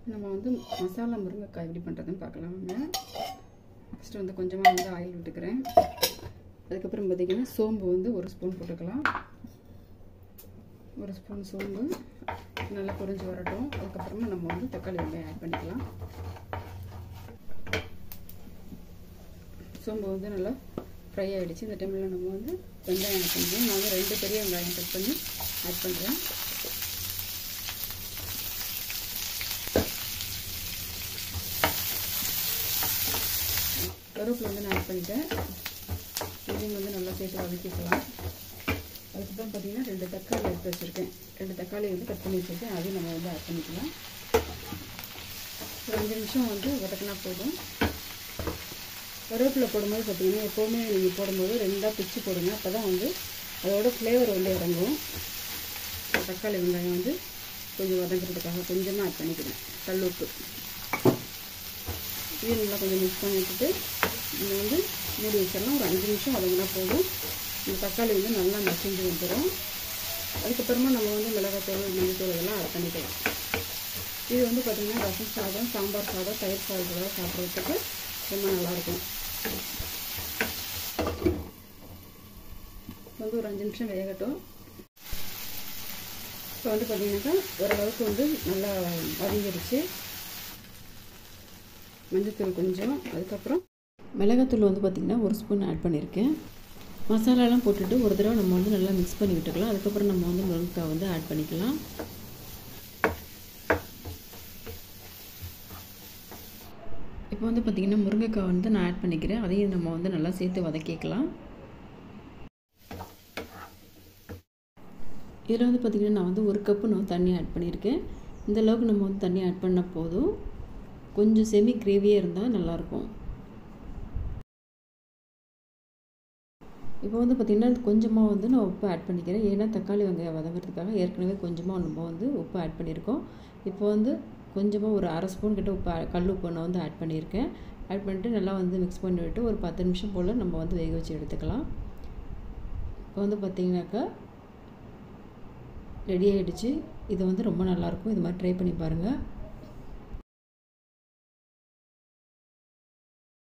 நம்ம வந்து மசாலா முருங்கைக்காய் எப்படி பண்ணுறதுன்னு பார்க்கலாம் வாங்க ஃபஸ்ட்டு வந்து கொஞ்சமாக வந்து ஆயில் விட்டுக்கிறேன் அதுக்கப்புறம் பார்த்திங்கன்னா சோம்பு வந்து ஒரு ஸ்பூன் போட்டுக்கலாம் ஒரு ஸ்பூன் சோம்பு நல்லா பொரிஞ்சு வரட்டும் அதுக்கப்புறமா நம்ம வந்து தக்காளி வெங்காயம் ஆட் பண்ணிக்கலாம் சோம்பு வந்து நல்லா ஃப்ரை ஆகிடுச்சு இந்த டைமில் நம்ம வந்து வெங்காயம் ஆட் பண்ணுறோம் நான் வந்து ரெண்டு பெரிய வெங்காயம் கட் பண்ணி ஆட் பண்ணுறேன் கருவேப்பிலை வந்து நான் ஆட் பண்ணிட்டேன் இதையும் வந்து நல்லா சேர்த்து வதக்கிக்கலாம் அதுக்கப்புறம் பார்த்தீங்கன்னா ரெண்டு தக்காளி எடுத்து வச்சுருக்கேன் ரெண்டு தக்காளி வந்து கட் பண்ணி வச்சுருக்கேன் அதையும் நம்ம வந்து ஆட் பண்ணிக்கலாம் ஒரு அஞ்சு நிமிஷம் வந்து வதக்கினா போதும் கருவேப்பிலை போடும்போது பார்த்தீங்கன்னா எப்போவுமே நீங்கள் போடும்போது ரெண்டாக பிச்சு போடுங்க அப்போ தான் வந்து அதோட ஃப்ளேவர் வந்து இறங்கும் தக்காளி வெங்காயம் வந்து கொஞ்சம் வதங்குறதுக்காக கொஞ்சமாக ஆட் பண்ணிக்கிறேன் கல் உப்பு இது நல்லா கொஞ்சம் மிக்ஸ் பண்ணி விட்டுட்டு நம்ம வந்து மூடி வச்சிடலாம் ஒரு அஞ்சு நிமிஷம் வதங்கினா போதும் இந்த தக்காளி வந்து நல்லா மசிஞ்சு வந்துடும் அதுக்கப்புறமா நம்ம வந்து மிளகாத்தூள் மல்லித்தூள் இதெல்லாம் ஆட் பண்ணிக்கலாம் இது வந்து பார்த்திங்கன்னா ரசம் சாதம் சாம்பார் சாதம் தயிர் சாதத்தோட சாப்பிட்றதுக்கு ரொம்ப நல்லாயிருக்கும் வந்து ஒரு அஞ்சு நிமிஷம் வேகட்டும் இப்போ வந்து பார்த்திங்கனாக்கா ஓரளவுக்கு வந்து நல்லா வதங்கிடுச்சு மஞ்சத்தூள் கொஞ்சம் அதுக்கப்புறம் மிளகாத்தூள் வந்து பார்த்திங்கன்னா ஒரு ஸ்பூன் ஆட் பண்ணியிருக்கேன் மசாலாலாம் போட்டுட்டு ஒரு தடவை நம்ம வந்து நல்லா மிக்ஸ் பண்ணி விட்டுக்கலாம் அதுக்கப்புறம் நம்ம வந்து முருங்கைக்காய் வந்து ஆட் பண்ணிக்கலாம் இப்போ வந்து பார்த்திங்கன்னா முருங்கைக்காய் வந்து நான் ஆட் பண்ணிக்கிறேன் அதையும் நம்ம வந்து நல்லா சேர்த்து வதக்கிக்கலாம் இதில் வந்து பார்த்திங்கன்னா நான் வந்து ஒரு கப்பு நான் தண்ணி ஆட் பண்ணியிருக்கேன் இந்த அளவுக்கு நம்ம வந்து தண்ணி ஆட் பண்ண போதும் கொஞ்சம் செமி கிரேவியாக இருந்தால் நல்லாயிருக்கும் இப்போ வந்து பார்த்திங்கன்னா கொஞ்சமாக வந்து நான் உப்பு ஆட் பண்ணிக்கிறேன் ஏன்னா தக்காளி வெங்காயம் வதங்கிறதுக்காக ஏற்கனவே கொஞ்சமாக நம்ம வந்து உப்பு ஆட் பண்ணியிருக்கோம் இப்போ வந்து கொஞ்சமாக ஒரு அரை ஸ்பூன் கிட்ட உப்பு கல் உப்பு நான் வந்து ஆட் பண்ணியிருக்கேன் ஆட் பண்ணிட்டு நல்லா வந்து மிக்ஸ் பண்ணி விட்டு ஒரு பத்து நிமிஷம் போல் நம்ம வந்து வேக வச்சு எடுத்துக்கலாம் இப்போ வந்து பார்த்திங்கனாக்கா ரெடி ஆகிடுச்சு இது வந்து ரொம்ப நல்லாயிருக்கும் இது மாதிரி ட்ரை பண்ணி பாருங்கள்